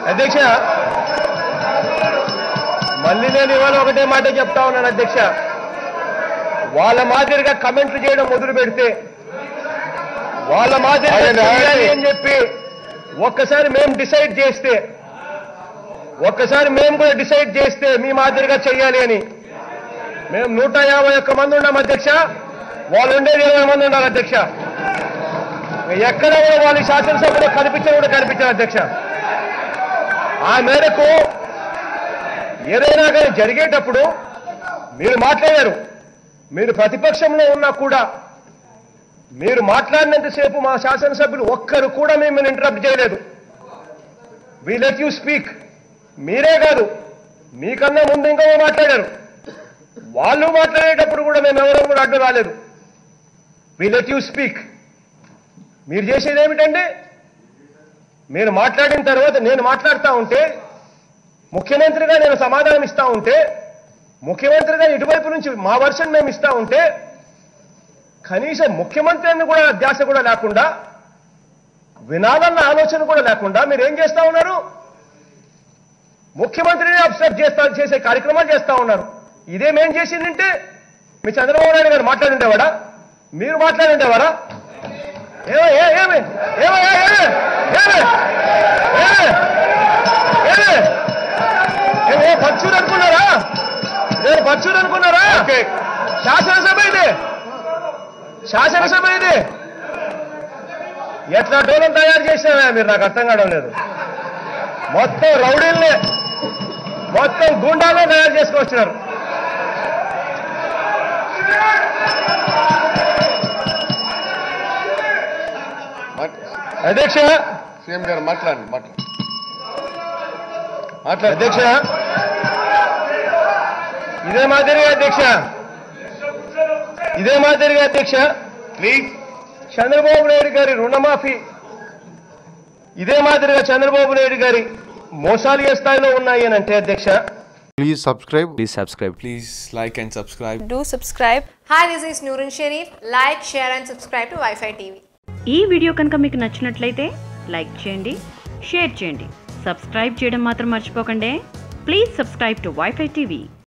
అధ్యక్ష మళ్ళీ నేను ఇవాళ ఒకటే మాట చెప్తా ఉన్నాను అధ్యక్ష వాళ్ళ మాదిరిగా కమెంట్లు చేయడం మొదలు పెడితే వాళ్ళ మాదిరిగా ఆయన చేయాలి అని చెప్పి ఒక్కసారి మేము డిసైడ్ చేస్తే ఒక్కసారి మేము కూడా డిసైడ్ చేస్తే మీ మాదిరిగా చెయ్యాలి అని మేము నూట యాభై ఒక్క మంది ఉన్నాం అధ్యక్ష వాళ్ళు ఉండేది ఇరవై మంది ఉన్నారు అధ్యక్ష ఎక్కడ కూడా వాళ్ళ శాసనసభలో కనిపించడం కూడా కనిపించారు అధ్యక్ష ఆ మేరకు ఏదైనా కానీ జరిగేటప్పుడు మీరు మాట్లాడారు మీరు ప్రతిపక్షంలో ఉన్నా కూడా మీరు మాట్లాడినంతసేపు మా శాసనసభ్యులు ఒక్కరు కూడా మిమ్మల్ని ఇంటరప్ట్ చేయలేదు వి లెట్ యూ స్పీక్ మీరే కాదు మీకన్నా ముందు ఇంకా మాట్లాడారు వాళ్ళు మాట్లాడేటప్పుడు కూడా మేము ఎవరూ కూడా అడ్డు రాలేదు వి లెట్ యూ స్పీక్ మీరు చేసేది ఏమిటంటే మీరు మాట్లాడిన తర్వాత నేను మాట్లాడుతూ ఉంటే ముఖ్యమంత్రిగా నేను సమాధానం ఇస్తా ఉంటే ముఖ్యమంత్రిగా ఇటువైపు నుంచి మా వర్షన్ మేము ఇస్తా ఉంటే కనీసం ముఖ్యమంత్రి అని కూడా ధ్యాస కూడా లేకుండా వినాలన్న ఆలోచన కూడా లేకుండా మీరు ఏం చేస్తా ఉన్నారు ముఖ్యమంత్రిని అబ్సర్వ్ చేస్తా చేసే కార్యక్రమాలు చేస్తా ఉన్నారు ఇదేమేం చేసిందంటే మీ చంద్రబాబు నాయుడు గారు మాట్లాడుండేవాడా మీరు మాట్లాడుండేవారా ఏమో ఏ- ఏమి ఏమో ఏ- ఏమి ఏమి ఏమి ఏమి ఏమి ఏ పచ్చూరు అనుకున్నారా నేను పచ్చూరు అనుకున్నారా ఓకే శాసనసభ ఇది శాసనసభ ఇది ఎట్లా డోలం తయారు చేసినారా మీరు నాకు అర్థం కావడం లేదు మొత్తం రౌడీల్ని మొత్తం గుండాలను తయారు చేసుకొచ్చినారు అధ్యక్ష సీఎం గారు మాట్లాడండి మాట్లాడండి మాట్లాడు అధ్యక్ష ఇదే మాదిరిగా అధ్యక్ష ఇదే మాదిరిగా అధ్యక్ష ప్లీజ్ చంద్రబాబు నాయుడు గారి రుణమాఫీ ఇదే మాదిరిగా చంద్రబాబు నాయుడు గారి మోసాలు ఏ స్థాయిలో ఉన్నాయి అని అంటే అధ్యక్ష Please subscribe. Please subscribe. Please like and subscribe. Do subscribe. Hi, this is Nurun Sharif. Like, share, and subscribe to Wi-Fi TV. ఈ వీడియో కనుక మీకు నచ్చినట్లయితే లైక్ చేయండి షేర్ చేయండి సబ్స్క్రైబ్ చేయడం మాత్రం మర్చిపోకండి please subscribe to WiFi TV